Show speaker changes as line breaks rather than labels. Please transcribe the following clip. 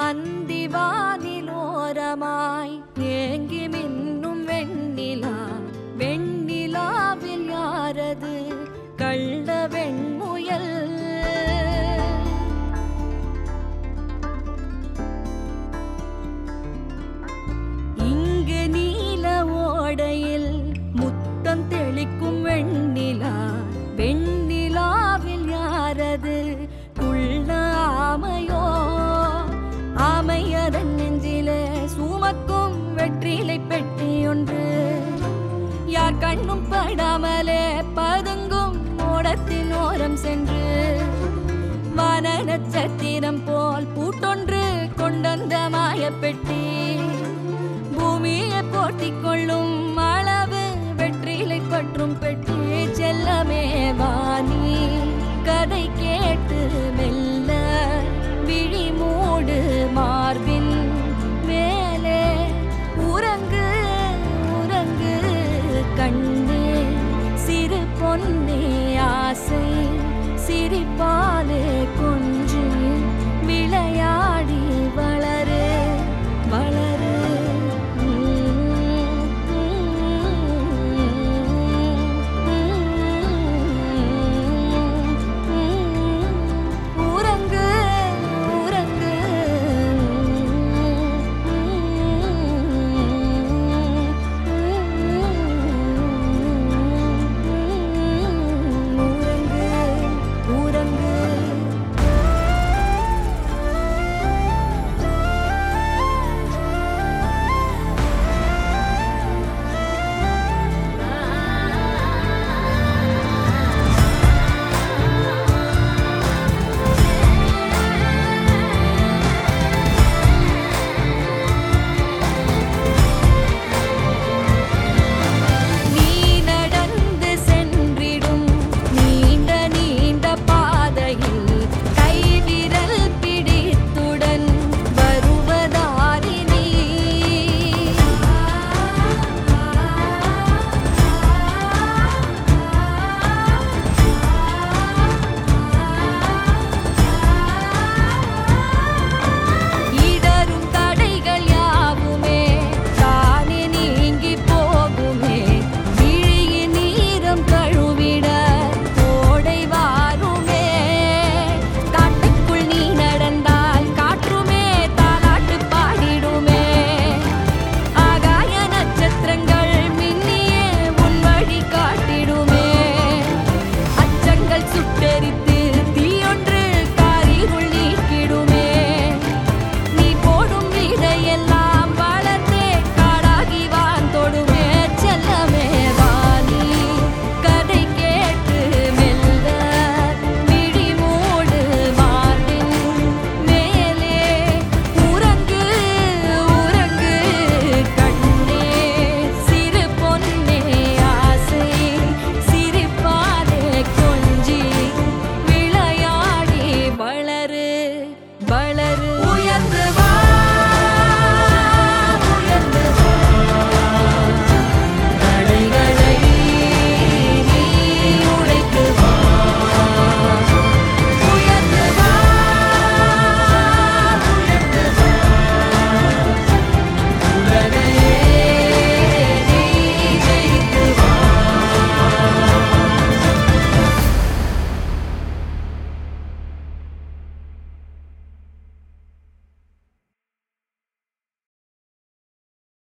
அந்திவானிலோரமாய் ஏங்கி மின்னும் வெண்ணிலா வெண்ணிலாவில் யாரது கள்ள வெண்முயல் இங்கு நீல ஓடையில் முத்தம் தெளிக்கும் வெண்ணிலா வெண்ணிலாவில் யாரது குள்ள ஆமையோ ஆமையதன் நெஞ்சிலே சுமக்கும் வெற்றிலை பெட்டி ஒன்று யார் கண்ணும் படாமலே பதுங்கும் ஓடத்தின் ஓரம் சென்று வான நட்சத்திரம் போல் பூட்டொன்று கொண்டந்த மாயப்பெட்டி பூமியை போட்டிக் கொள்ளும் அளவு வெற்றிலை பற்றும் பெட்டி செல்லமே வாணி கதை கேட்டு மெல்ல விழி மூடு மார்பின் மேலே உறங்கு உறங்கு கண்ணே சிறு பொன்னே ஆசை சிரிப்பாலே